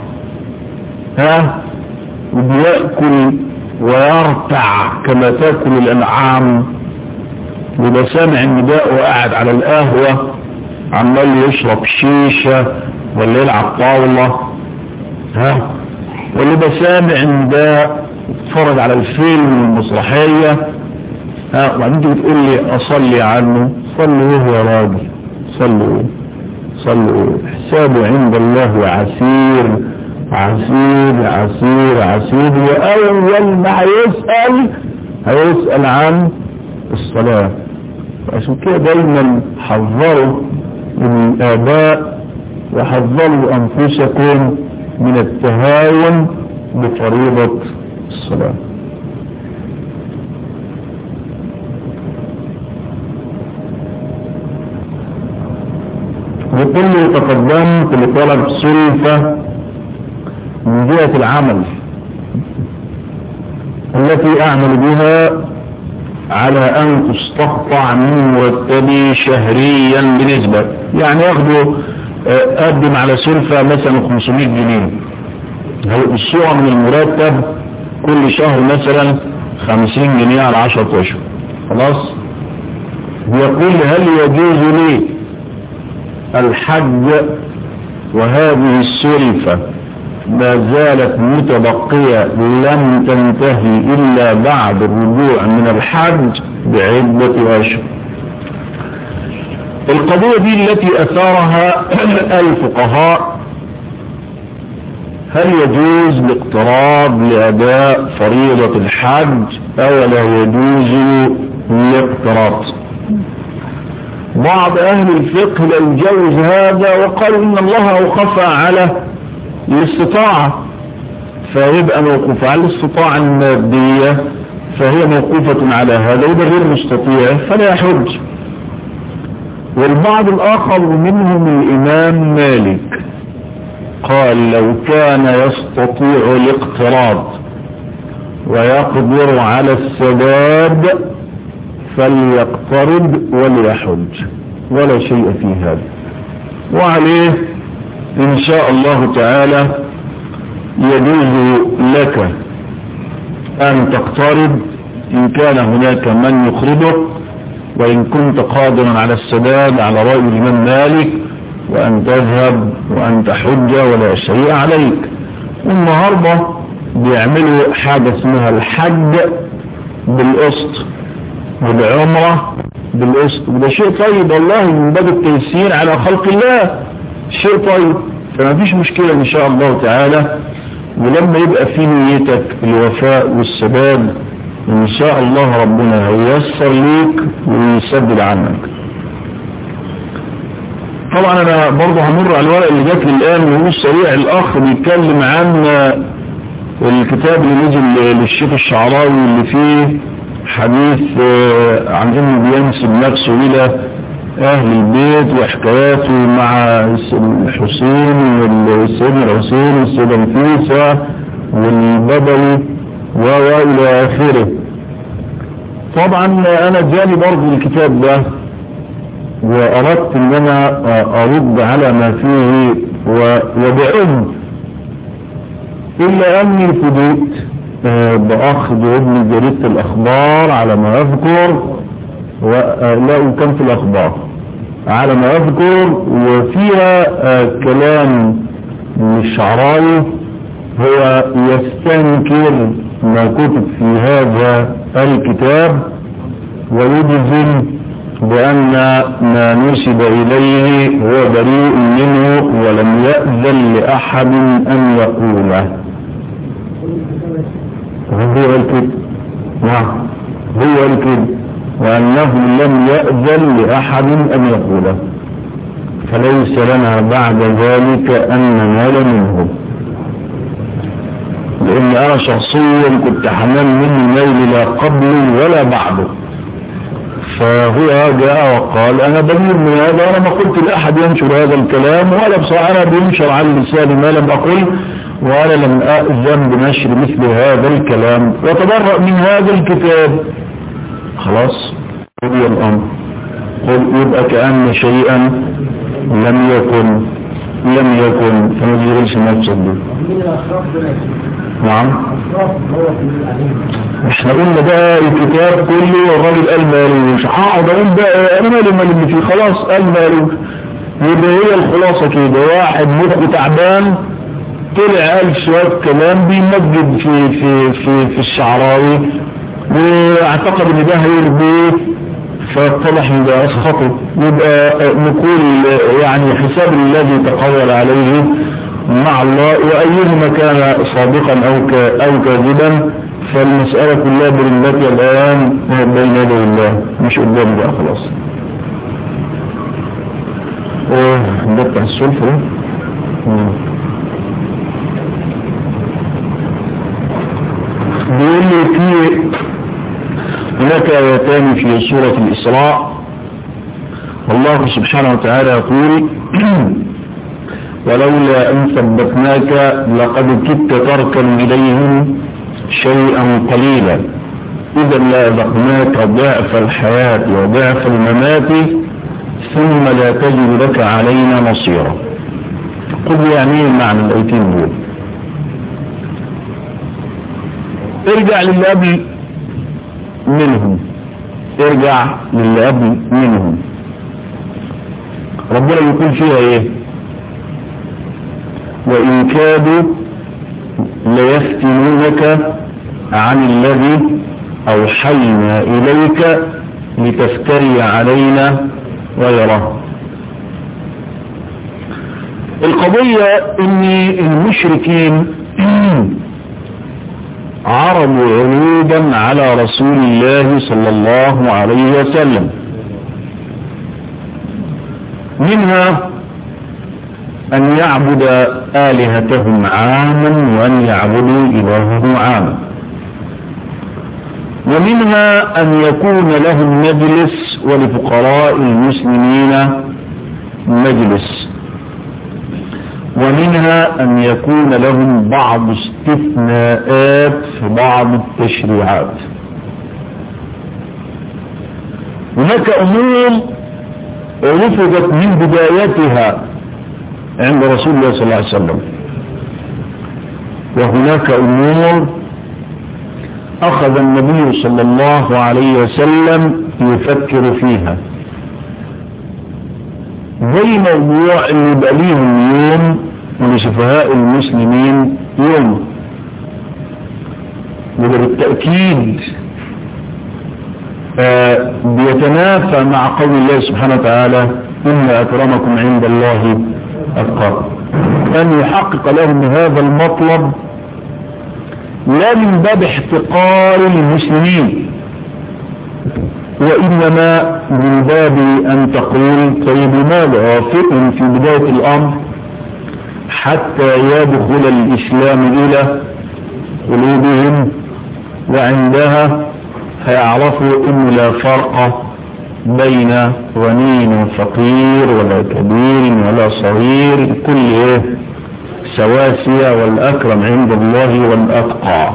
A: ها وبيأكل ويرتع كما تأكل الأنعام ويبقى سامع النداء وقاعد على القهوة عمال يشرب شيشة ولا يلعب طاولة ها واللي يبقى سامع النداء يتفرج على الفيلم والمسرحية ها وبعدين تيجي تقول لي أصلي عنه صلي ايه يا راجل صلي ايه صلوا حسابه عند الله عسير عسير عسير عسير وأول ما هيسأل هيسأل عن الصلاة عشان كده دايما حذروا من الآباء وحذروا أنفسكم من التهاون بفريضة الصلاة وكل تقدمت لطلب سلفة من جهة العمل التي أعمل بها على أن تستقطع من مرتبي شهريا بنسبة يعني ياخدوا أقدم على سلفة مثلا 500 جنيه الصورة من المرتب كل شهر مثلا 50 جنيه على 10 أشهر خلاص بيقول هل يجوز لي الحج وهذه السلفة ما زالت متبقية لم تنتهي إلا بعد الرجوع من الحج بعدة أشهر القضية دي التي أثارها الفقهاء هل يجوز الاقتراض لأداء فريضة الحج أو لا يجوز الاقتراض بعض أهل الفقه لا يجوز هذا وقالوا إن الله أوقف على الاستطاعة فيبقى موقوف على الاستطاعة المادية فهي موقوفة على هذا وده غير مستطيع فلا يحج والبعض الآخر منهم الإمام مالك قال لو كان يستطيع الاقتراض ويقدر على السداد فليقترض وليحج ولا شيء في هذا وعليه إن شاء الله تعالى يجوز لك أن تقترض إن كان هناك من يقرضك وإن كنت قادرا على السداد على رأي الإمام مالك وأن تذهب وأن تحج ولا شيء عليك والنهاردة بيعملوا حاجة اسمها الحج بالقسط والعمرة بالقسط وده شيء طيب والله من باب التيسير على خلق الله شيء طيب فما فيش مشكلة ان شاء الله تعالى ولما يبقى في نيتك الوفاء والسداد ان شاء الله ربنا هيسر ليك ويسدد عنك طبعا انا برضه همر على الورق اللي جات لي الان وهو سريع الاخ بيتكلم عن الكتاب اللي نزل للشيخ الشعراوي اللي فيه حديث عن انه بينسب نفسه الى اهل البيت وحكاياته مع الحسين والسيدنا الحسين والسيدة نفيسة والبدوي والى اخره طبعا انا جالي برضه الكتاب ده واردت ان انا ارد على ما فيه وبعمق الا اني فديت باخذ ابن جريدة الاخبار على ما اذكر ولا كان في الاخبار على ما اذكر وفيها كلام الشعراوي هو يستنكر ما كتب في هذا الكتاب ويجزم بأن ما نسب إليه هو بريء منه ولم يأذن لأحد أن يقوله هو الكذب نعم هو الكذب وأنه لم يأذن لأحد أن يقوله فليس لنا بعد ذلك أن ننال منه لأن أنا شخصيا كنت حنان مني ميل لا قبل ولا بعده فهو جاء وقال أنا بنير من هذا أنا ما قلت لأحد ينشر هذا الكلام ولا بصراحة أنا بينشر عن لساني ما لم أقل وأنا لم أأذن بنشر مثل هذا الكلام وتبرأ من هذا الكتاب خلاص قضي الأمر قل يبقى كأن شيئا لم يكن لم يكن فما تشغلش نفسك به نعم احنا قلنا بقى الكتاب كله والراجل قال مالوش هقعد اقول بقى انا مالي مالي اللي فيه خلاص قال مالوش يبقى هي الخلاصه كده واحد مخه تعبان طلع قال شويه كلام بيمجد في في في في الشعراوي واعتقد ان ده هيرضيه فاتضح ان ده اسخطه يبقى نقول يعني حساب الذي تقول عليه مع الله وايهما كان صادقا او او كاذبا فالمسألة كلها برمتي الآن بين يدي الله مش قدام بقى خلاص ده بتاع السلفة بيقول لي في هناك آيتان في سورة الإسراء والله سبحانه وتعالى يقول ولولا أن ثبتناك لقد كدت تركن إليهم شيئا قليلا إذا لأذقناك ضعف الحياة وضعف الممات ثم لا تجد لك علينا نصيرا قل يعني معنى الأيتين دول ارجع للي قبل منهم ارجع للي قبل منهم ربنا يقول فيها ايه وإن كادوا ليفتنونك عن الذي أوحينا إليك لتفتري علينا غيره القضية ان المشركين عرضوا عروضا على رسول الله صلى الله عليه وسلم منها أن يعبد آلهتهم عاما وأن يعبدوا إلههم عاما ومنها أن يكون لهم مجلس ولفقراء المسلمين مجلس ومنها أن يكون لهم بعض استثناءات في بعض التشريعات هناك أمور رفضت من بدايتها عند رسول الله صلى الله عليه وسلم وهناك أمور أخذ النبي صلى الله عليه وسلم يفكر فيها زي موضوع اللي يبقى ليهم يوم لسفهاء المسلمين يوم وده بالتأكيد آه بيتنافى مع قول الله سبحانه وتعالى إن أكرمكم عند الله أتقاكم أن يحقق لهم هذا المطلب لا من باب احتقار المسلمين وإنما من باب أن تقول طيب لماذا غافل في بداية الأمر حتى يدخل الإسلام إلى قلوبهم وعندها هيعرفوا أن لا فرق بين غني وفقير ولا كبير ولا صغير كل إيه سواسية والأكرم عند الله والأتقى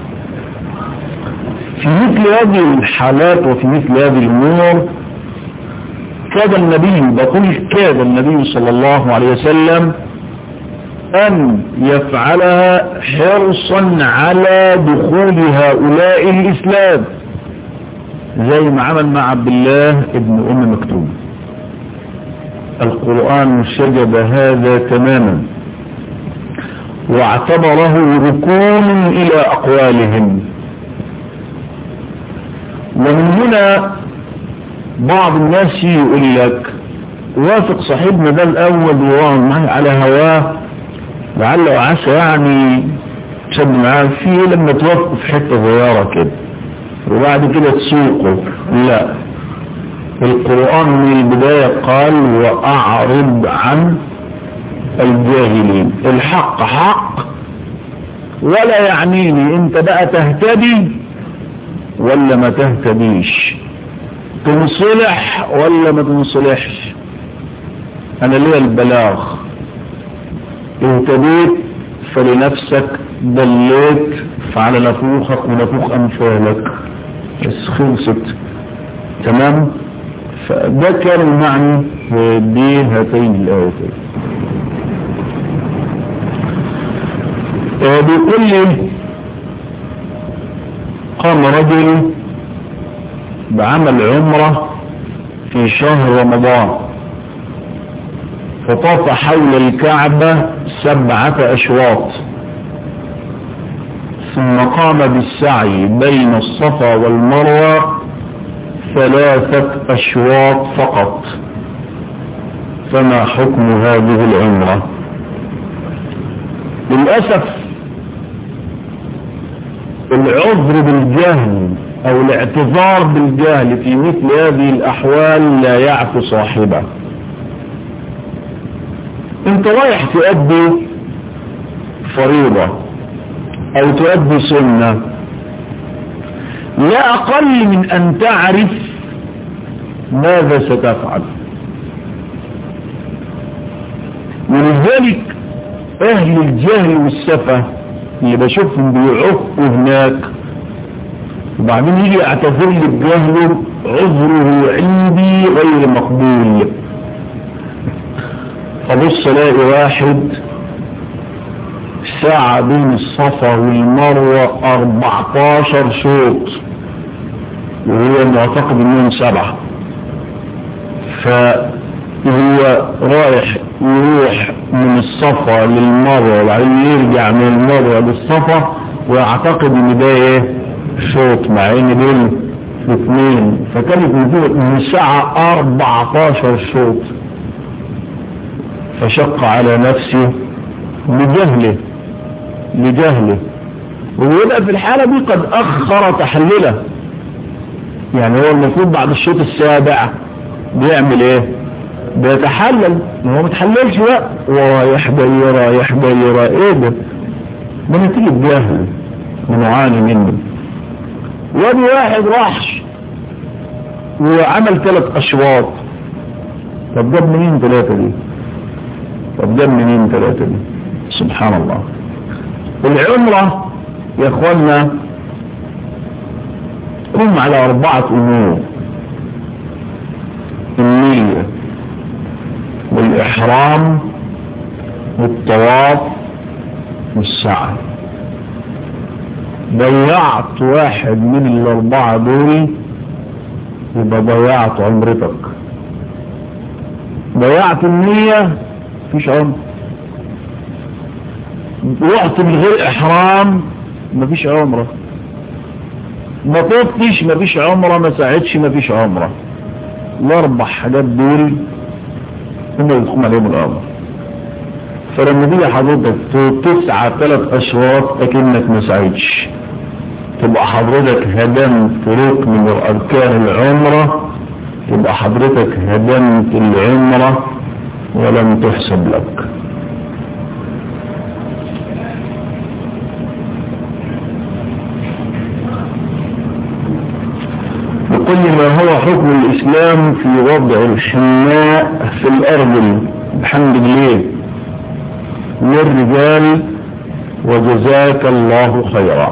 A: في مثل هذه الحالات وفي مثل هذه الأمور كاد النبي بقول كاد النبي صلى الله عليه وسلم أن يفعلها حرصا على دخول هؤلاء الإسلام زي ما عمل مع عبد الله ابن أم مكتوم القرآن شجب هذا تماما واعتبره ركون إلى أقوالهم ومن هنا بعض الناس يقول لك وافق صاحبنا ده الأول وراهن معي على هواه لعل وعسى يعني شد معاه فيه لما توقف في حتة صغيرة كده وبعد كده تسوقه لا القرآن من البداية قال وأعرض عن الجاهلين الحق حق ولا يعنيني انت بقى تهتدي ولا ما تهتديش تنصلح ولا ما تنصلحش انا ليا البلاغ اهتديت فلنفسك دليت فعلى نفوخك ونفوخ امثالك بس خلصت تمام فده كان المعنى بهاتين الايتين بيقول لي قام رجل بعمل عمره في شهر رمضان فطاف حول الكعبة سبعة أشواط ثم قام بالسعي بين الصفا والمروة ثلاثة أشواط فقط فما حكم هذه العمرة للأسف العذر بالجهل أو الاعتذار بالجهل في مثل هذه الأحوال لا يعفو صاحبه انت رايح تؤدي فريضة او تؤدي سنة لا اقل من ان تعرف ماذا ستفعل ولذلك اهل الجهل والسفة اللي بشوفهم بيعقوا هناك وبعدين يجي يعتذر لي بجهله عذره عندي غير مقبول فبص الاقي واحد ساعة بين الصفا والمروة 14 شوط وهو معتقد انهم سبعة فهو رايح يروح من الصفا للمروة وبعدين يرجع من المروة للصفا ويعتقد ان ده ايه شوط مع ان دول اثنين فكانت من الساعة 14 شوط فشق على نفسه لجهله لجهله ويبقى في الحالة دي قد أخر تحلله يعني هو المفروض بعد الشوط السابع بيعمل ايه بيتحلل ما هو متحللش بقى ورايح جاي رايح جاي رايح ايه ده ده نتيجة جهل بنعاني منه وادي واحد راحش وعمل ثلاث اشواط طب جاب منين ثلاثة دي طب جاب منين ثلاثة دي سبحان الله العمرة يا اخوانا قم على اربعة امور النية والاحرام والطواف والسعي ضيعت واحد من الاربعة دول يبقى ضيعت عمرتك ضيعت النية مفيش عمر رحت من غير احرام مفيش عمرة ما طفتش ما فيش عمرة ما ساعدش ما فيش عمرة الاربع حاجات دول هم اللي تقوم عليهم الامر فلما تيجي حضرتك تسعى ثلاث اشواط اكنك ما ساعدش تبقى حضرتك هدمت ركن من اركان العمرة تبقى حضرتك هدمت العمرة ولم تحسب لك وكل ما هو حكم الإسلام في وضع الحناء في الأرض بحمد الله للرجال وجزاك الله خيرا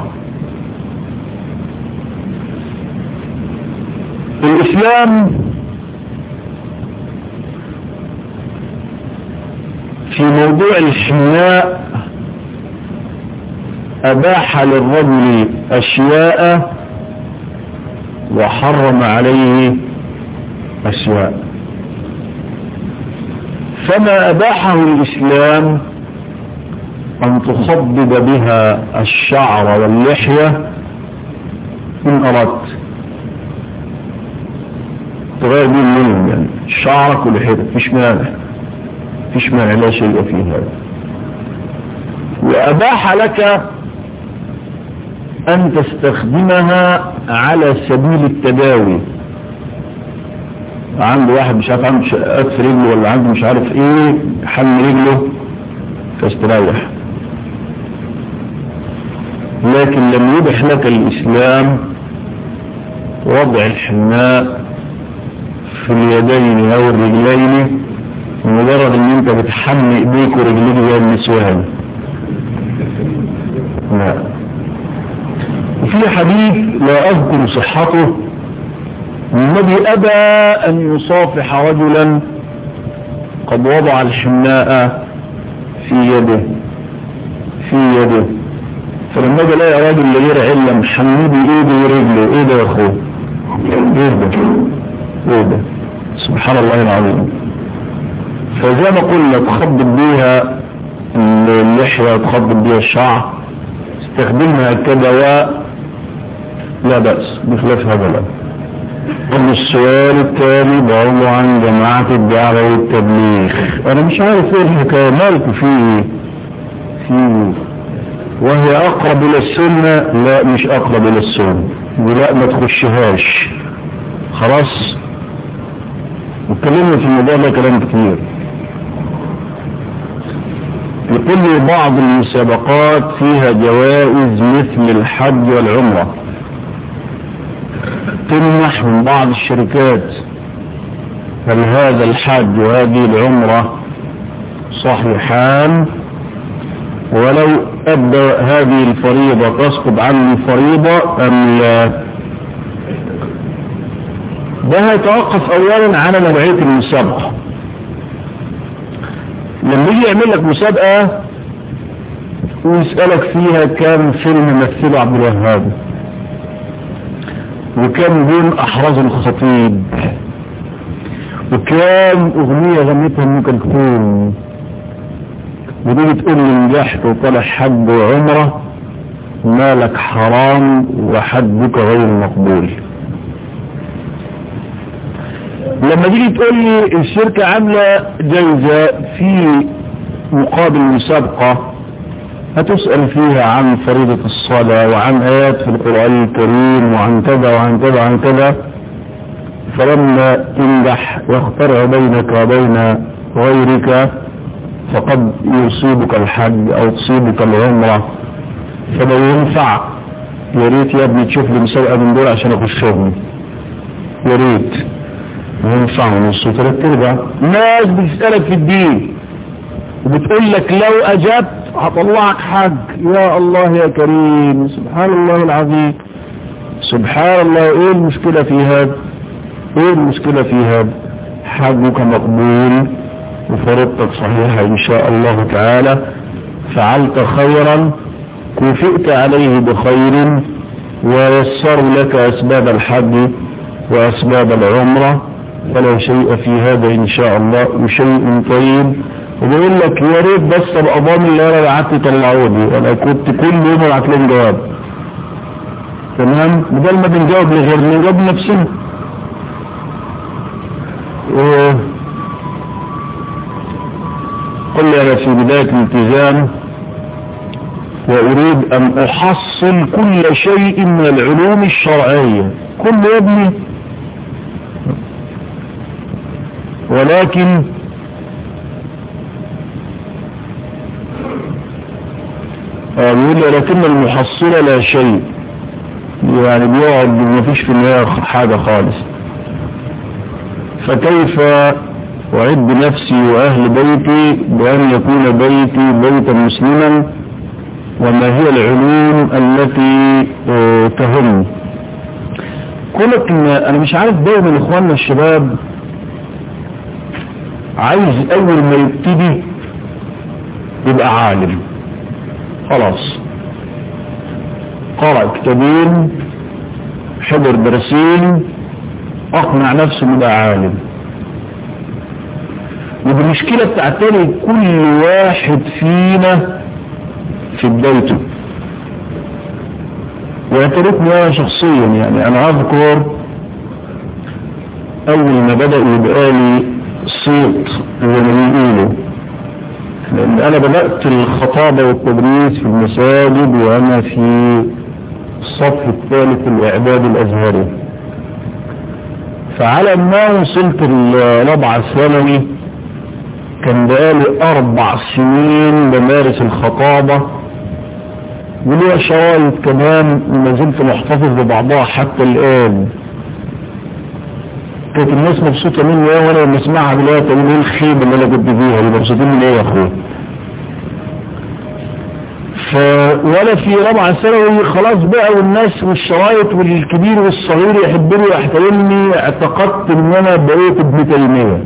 A: الإسلام في موضوع الحناء أباح للرجل أشياء وحرم عليه أشياء فما أباحه الإسلام أن تصبب بها الشعر واللحية إن أردت تغير مين منهم يعني شعرك ولحيتك فيش مانع فيش مانع لا شيء في هذا وأباح لك أن تستخدمها على سبيل التداوي عنده واحد مش عارف عنده شقات في رجله ولا عنده مش عارف ايه حل رجله فاستريح لكن لم يبح لك الإسلام وضع الحناء في اليدين أو الرجلين مجرد ان انت بتحمي ايديك ورجليك زي النسوان لا وفي حديث لا اذكر صحته النبي ابى ان يصافح رجلا قد وضع الحناء في يده في يده فلما جاء لقى راجل غير علم محمد ايده ورجله ايه ده يا اخوه ايه ده ايه ده سبحان الله العظيم فزي ما قلنا تخبط بيها اللحية تخبط بيها الشعر استخدمها كدواء لا بأس بخلاف هذا لا قبل السؤال التالي برضو عن جماعة الدعوة والتبليغ انا مش عارف ايه الحكاية مالكم فيه فيه وهي اقرب الى السنة لا مش اقرب الى السنة ولا ما تخشهاش خلاص واتكلمنا في الموضوع ده كلام كتير يقول لي بعض المسابقات فيها جوائز مثل الحج والعمرة تمنح من بعض الشركات هل هذا الحج وهذه العمرة صحيحان ولو أدى هذه الفريضة تسقط عني فريضة أم لا ده هيتوقف أولا على نوعية المسابقة لما يجي يعمل لك مسابقة ويسألك فيها كم فيلم مثله عبد الوهاب وكم جون أحرز الخطيب وكم أغنية غنيتها ام كلثوم ودي بتقول لي نجحت وطلع حج وعمرة مالك حرام وحجك غير مقبول لما تيجي تقول لي الشركة عاملة جايزة في مقابل مسابقة هتسأل فيها عن فريضة الصلاة وعن آيات في القرآن الكريم وعن كذا وعن كذا وعن كذا فلما تنجح يخترع بينك وبين غيرك فقد يصيبك الحج او تصيبك العمرة فلو ينفع يا ريت يا ابني تشوف لي مسابقة من دول عشان اخشهم يا ريت ينفع ونص ثلاث ارباع ناس بتسألك في الدين وبتقول لك لو اجبت هطلعك حج يا الله يا كريم سبحان الله العظيم سبحان الله ايه المشكلة في هذا ايه المشكلة في هذا حجك مقبول وفرضتك صحيحة ان شاء الله تعالى فعلت خيرا كفئت عليه بخير ويسر لك اسباب الحج واسباب العمرة فلا شيء في هذا ان شاء الله وشيء طيب وبيقول لك يا ريت بس ابقى ضامن اللي انا بعت طلعوني انا كنت كل يوم ابعت لهم جواب تمام بدل ما بنجاوب لغيرنا نجاوب لنفسنا و... قل لي أنا في بداية الالتزام وأريد أن أحصل كل شيء من العلوم الشرعية كل ابني ولكن يقول لي لكن المحصلة لا شيء يعني بيقعد ما فيش في النهاية حاجة خالص فكيف أعد نفسي وأهل بيتي بأن يكون بيتي بيتا مسلما وما هي العلوم التي تهمني كلك أنا مش عارف دايما إخواننا الشباب عايز أول ما يبتدي يبقى عالم خلاص قرأ كتابين حضر درسين أقنع نفسه يبقى عالم ودي المشكلة بتعتري كل واحد فينا في بدايته واعترفني انا شخصيا يعني انا اذكر اول ما بدأ يبقى لي صوت زي ما بيقولوا لان انا بدأت الخطابة والتدريس في المساجد وانا في الصف الثالث الاعداد الازهري فعلى ما وصلت الرابعة الثانوي كان بقالي اربع سنين بمارس الخطابة وليها شرايط كمان وما زلت محتفظ ببعضها حتى الان كانت الناس مبسوطة مني ايه وانا لما اسمعها دلوقتي اقول ايه الخيبة اللي انا كنت فيها اللي مبسوطين من ايه يا اخويا ف ولا في رابعة ثانوي خلاص بقى والناس والشرايط والكبير والصغير يحبني ويحترمني اعتقدت ان انا بقيت ابن تيمية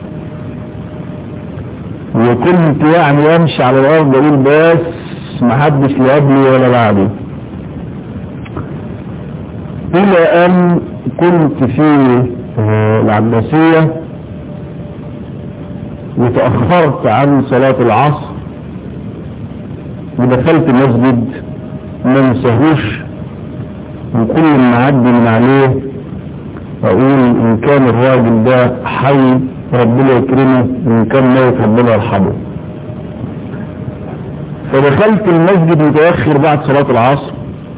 A: وكنت يعني امشي على الارض اقول بس محدش لا قبلي ولا بعدي الى ان كنت في العباسية وتأخرت عن صلاة العصر ودخلت مسجد ما انساهوش وكل ما عدي من عليه اقول ان كان الراجل ده حي ربنا يكرمه وان كان ميت ربنا يرحمه فدخلت المسجد متأخر بعد صلاة العصر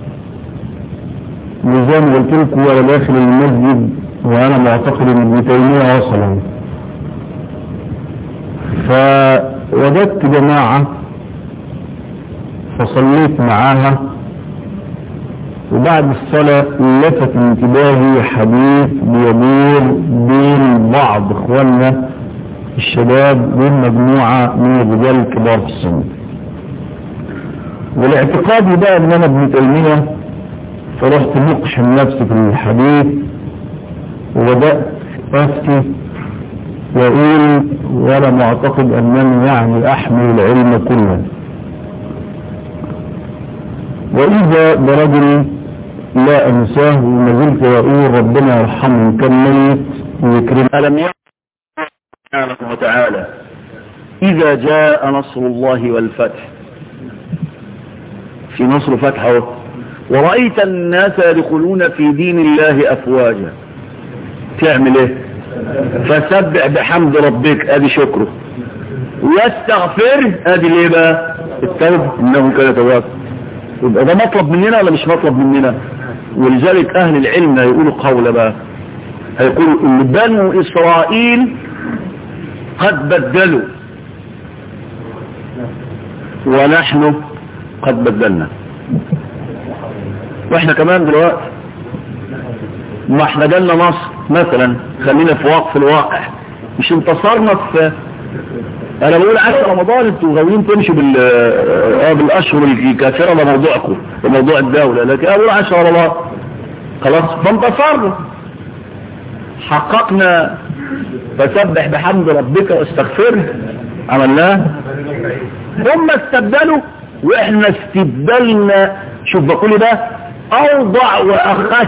A: وزي ما قلت لكم وانا داخل المسجد وانا معتقد ان ابن تيمية وصل فوجدت جماعة فصليت معاها وبعد الصلاة لفت انتباهي حديث بيدور بين بعض اخواننا الشباب بين مجموعة من الرجال الكبار في السن والاعتقاد بقى ان انا ابن تيمية فرحت مقحم نفسي في الحديث وبدأت افتي واقول وانا معتقد انني يعني احمل العلم كله واذا برجل لا انساه وما زلت واقول ربنا يرحمه كان ميت ويكرمه
B: ألم يعلم سبحانه وتعالى إذا جاء نصر الله والفتح في نصر فتحه ورأيت الناس يدخلون في دين الله أفواجا تعمل ايه فسبح بحمد ربك ادي شكره ويستغفر ادي ليه بقى التوبة انه كان تواب يبقى ده مطلب مننا ولا مش مطلب مننا ولذلك اهل العلم هيقولوا قول بقى هيقولوا ان بنو اسرائيل قد بدلوا ونحن قد بدلنا واحنا كمان دلوقتي ما احنا جالنا نصر مثلا خلينا في وقف الواقع مش انتصرنا في انا بقول عشر رمضان انتوا غاويين تمشوا بال اه بالاشهر الكافره ده موضوعكم ده موضوع الدوله لكن انا بقول عشر رمضان خلاص فانتصرنا حققنا فسبح بحمد ربك واستغفره عملناه هم استبدلوا واحنا استبدلنا شوف بقول ده اوضع واخس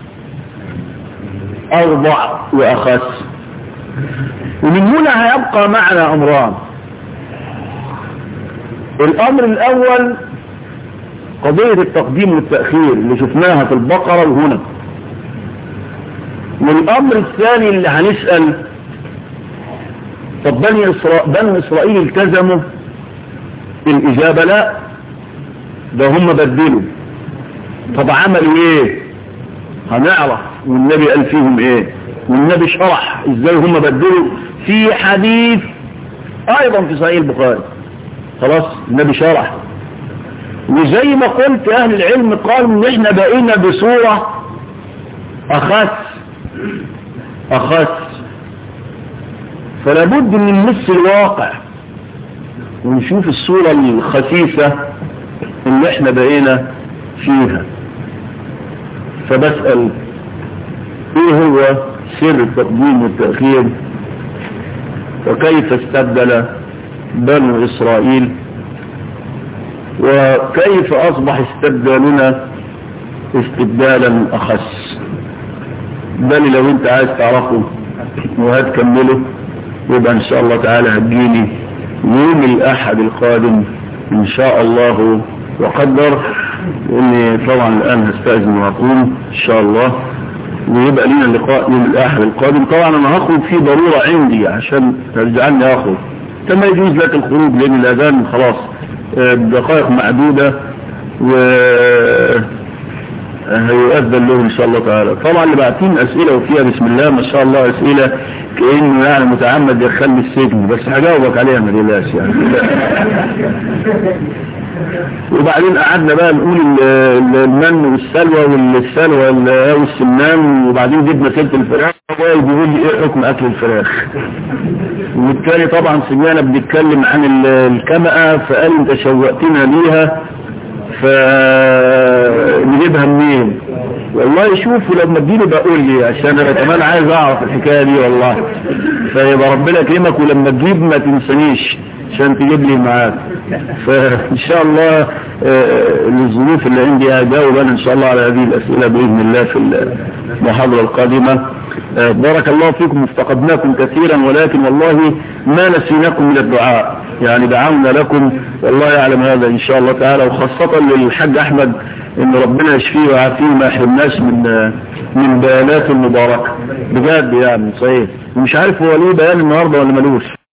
B: اوضع واخس ومن هنا هيبقى معنا امران الامر الاول قضية التقديم والتأخير اللي شفناها في البقرة وهنا والأمر الثاني اللي هنسأل طب بني إسرائيل, بني إسرائيل التزموا الإجابة لا ده هم بدلوا طب عملوا ايه هنعرف والنبي قال فيهم ايه والنبي شرح ازاي هم بدلوا في حديث ايضا في صحيح البخاري خلاص النبي شرح وزي ما قلت اهل العلم قالوا ان احنا بقينا بصورة اخس اخس فلا بد من نمس الواقع ونشوف الصورة الخسيسة اللي احنا بقينا فيها فبسأل ايه هو سر التقديم والتأخير وكيف استبدل بنو اسرائيل وكيف اصبح استبدالنا استبدالا اخس بل لو انت عايز تعرفه وهتكمله يبقى ان شاء الله تعالى هتجيني يوم الاحد القادم ان شاء الله وقدر لاني طبعا الان هستأذن واقوم ان شاء الله ويبقى لنا اللقاء يوم الاحد القادم طبعا انا هخرج في ضرورة عندي عشان ترجعني اخرج كما يجوز لك الخروج لان الاذان خلاص دقائق معدودة و هيؤذن له ان شاء الله تعالى طبعا اللي بعتين اسئلة وفيها بسم الله ما شاء الله اسئلة كأنه يعني متعمد يدخلني السجن بس هجاوبك عليها ما تقلقش يعني وبعدين قعدنا بقى نقول المن والسلوى والسلوى والسمان وبعدين جبنا سيره الفراخ بيقول لي ايه حكم اكل الفراخ والتاني طبعا سمعنا بنتكلم عن الكمأة فقال انت شوقتنا ليها فنجيبها منين والله شوفوا لما تجيلي بقول لي عشان انا كمان عايز اعرف الحكايه دي والله فيبقى ربنا يكرمك ولما تجيب ما تنسانيش عشان تجيب لي معاك فان شاء الله الظروف اللي عندي هجاوب انا ان شاء الله على هذه الاسئله باذن الله في المحاضره القادمه بارك الله فيكم افتقدناكم كثيرا ولكن والله ما نسيناكم من الدعاء يعني دعونا لكم والله يعلم هذا ان شاء الله تعالى وخاصة للحاج احمد ان ربنا يشفيه ويعافيه ما يحرمناش من من بيانات المباركة بجد يعني صحيح ومش عارف هو ليه بيان النهارده ولا ملوش